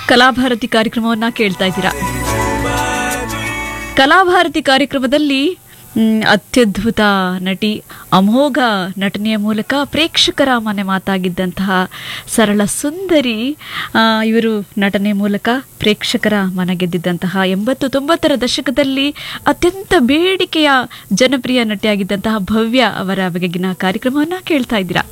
ಕಲಾಭಾರತಿ ಕಾರ್ಯಕ್ರಮವನ್ನ ಕೇಳ್ತಾ ಇದ್ದೀರಾ ಕಲಾಭಾರತಿ ಕಾರ್ಯಕ್ರಮದಲ್ಲಿ ಮ್, ಅತ್ಯದ್ಭುತ ನಟಿ ಅಮೋಘ ನಟನೆಯ ಮೂಲಕ ಪ್ರೇಕ್ಷಕರ ಮನೆ ಮಾತಾಗಿದ್ದಂತಹ ಸರಳ ಸುಂದರಿ ಆ, ಇವರು ನಟನೆ ಮೂಲಕ ಪ್ರೇಕ್ಷಕರ ಮನ ಗೆದ್ದಿದ್ದಂತಹ ಎಂಬತ್ತು ತೊಂಬತ್ತರ ದಶಕದಲ್ಲಿ ಅತ್ಯಂತ ಬೇಡಿಕೆಯ ಜನಪ್ರಿಯ ನಟಿಯಾಗಿದ್ದಂತಹ ಭವ್ಯ ಅವರ ಬಗೆಗಿನ ಕಾರ್ಯಕ್ರಮವನ್ನ ಕೇಳ್ತಾ ಇದ್ದೀರಾ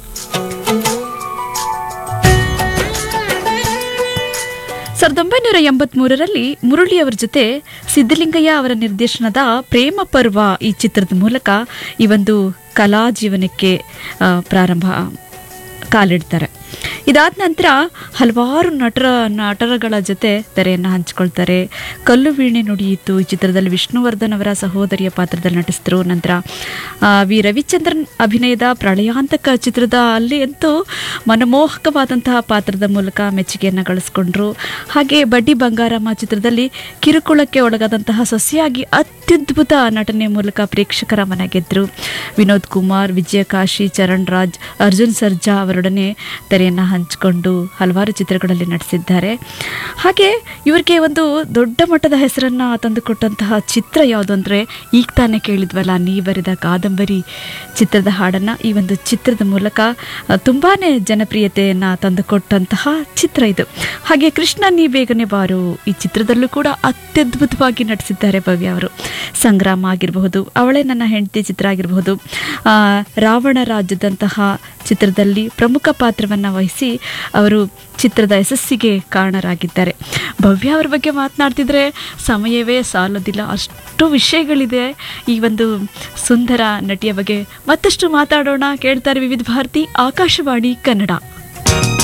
ಸಾವಿರದ ಒಂಬೈನೂರ ಎಂಬತ್ಮೂರರಲ್ಲಿ ಮುರಳಿ ಅವರ ಜೊತೆ ಸಿದ್ದಲಿಂಗಯ್ಯ ಅವರ ನಿರ್ದೇಶನದ ಪ್ರೇಮ ಪರ್ವ ಈ ಚಿತ್ರದ ಮೂಲಕ ಈ ಒಂದು ಕಲಾ ಜೀವನಕ್ಕೆ ಆ, ಪ್ರಾರಂಭ ಕಾಲಿಡ್ತಾರೆ ಇದಾದ ನಂತರ ಹಲವಾರು ನಟರ ನಟರಗಳ ಜೊತೆ ತೆರೆಯನ್ನು ಹಂಚಿಕೊಳ್ತಾರೆ ಕಲ್ಲು ವೀಣೆ ನುಡಿಯಿತು ಈ ಚಿತ್ರದಲ್ಲಿ ವಿಷ್ಣುವರ್ಧನ್ ಅವರ ಸಹೋದರಿಯ ಪಾತ್ರದಲ್ಲಿ ನಟಿಸಿದ್ರು ನಂತರ ಆ, ವಿ ರವಿಚಂದ್ರನ್ ಅಭಿನಯದ ಪ್ರಳಯಾಂತಕ ಚಿತ್ರದ ಅಲ್ಲಿ ಅಂತೂ ಮನಮೋಹಕವಾದಂತಹ ಪಾತ್ರದ ಮೂಲಕ ಮೆಚ್ಚುಗೆಯನ್ನು ಗಳಿಸ್ಕೊಂಡ್ರು ಹಾಗೆ ಬಡ್ಡಿ ಬಂಗಾರಮ್ಮ ಚಿತ್ರದಲ್ಲಿ ಕಿರುಕುಳಕ್ಕೆ ಒಳಗಾದಂತಹ ಸೊಸೆಯಾಗಿ ಅತ್ಯದ್ಭುತ ನಟನೆ ಮೂಲಕ ಪ್ರೇಕ್ಷಕರ ಮನ ಗೆದ್ರು ವಿನೋದ್ ಕುಮಾರ್ ವಿಜಯಕಾಶಿ ಚರಣ್ ರಾಜ್ ಅರ್ಜುನ್ ಸರ್ಜಾ ಅವರೊಡನೆ ತೆರೆಯನ್ನು ಹಂಚಿಕೊಂಡು ಹಲವಾರು ಚಿತ್ರಗಳಲ್ಲಿ ನಟಿಸಿದ್ದಾರೆ ಹಾಗೆ ಇವರಿಗೆ ಒಂದು ದೊಡ್ಡ ಮಟ್ಟದ ಹೆಸರನ್ನು ತಂದುಕೊಟ್ಟಂತಹ ಚಿತ್ರ ಯಾವುದು ಅಂದರೆ ಈಗ ತಾನೇ ಕೇಳಿದ್ವಲ್ಲ ನೀ ಬರೆದ ಕಾದಂಬರಿ ಚಿತ್ರದ ಹಾಡನ್ನು ಈ ಒಂದು ಚಿತ್ರದ ಮೂಲಕ ಆ, ತುಂಬಾನೇ ಜನಪ್ರಿಯತೆಯನ್ನು ತಂದುಕೊಟ್ಟಂತಹ ಚಿತ್ರ ಇದು ಹಾಗೆ ಕೃಷ್ಣ ನೀ ಬೇಗನೆ ಬಾರು ಈ ಚಿತ್ರದಲ್ಲೂ ಕೂಡ ಅತ್ಯದ್ಭುತವಾಗಿ ನಟಿಸಿದ್ದಾರೆ ಭವ್ಯ ಅವರು ಸಂಗ್ರಾಮ ಆಗಿರಬಹುದು ಅವಳೇ ನನ್ನ ಹೆಂಡತಿ ಚಿತ್ರ ಆಗಿರಬಹುದು ಆ, ರಾವಣ ರಾಜ್ಯದಂತಹ ಚಿತ್ರದಲ್ಲಿ ಪ್ರಮುಖ ಪಾತ್ರವನ್ನು ವಹಿಸಿ ಅವರು ಚಿತ್ರದ ಯಶಸ್ಸಿಗೆ ಕಾರಣರಾಗಿದ್ದಾರೆ ಭವ್ಯ ಅವ್ರ ಬಗ್ಗೆ ಮಾತನಾಡ್ತಿದ್ರೆ ಸಮಯವೇ ಸಾಲೋದಿಲ್ಲ ಅಷ್ಟು ವಿಷಯಗಳಿದೆ ಈ ಒಂದು ಸುಂದರ ನಟಿಯ ಬಗ್ಗೆ ಮತ್ತಷ್ಟು ಮಾತಾಡೋಣ ಕೇಳ್ತಾರೆ ವಿವಿಧ ಭಾರತಿ ಆಕಾಶವಾಣಿ ಕನ್ನಡ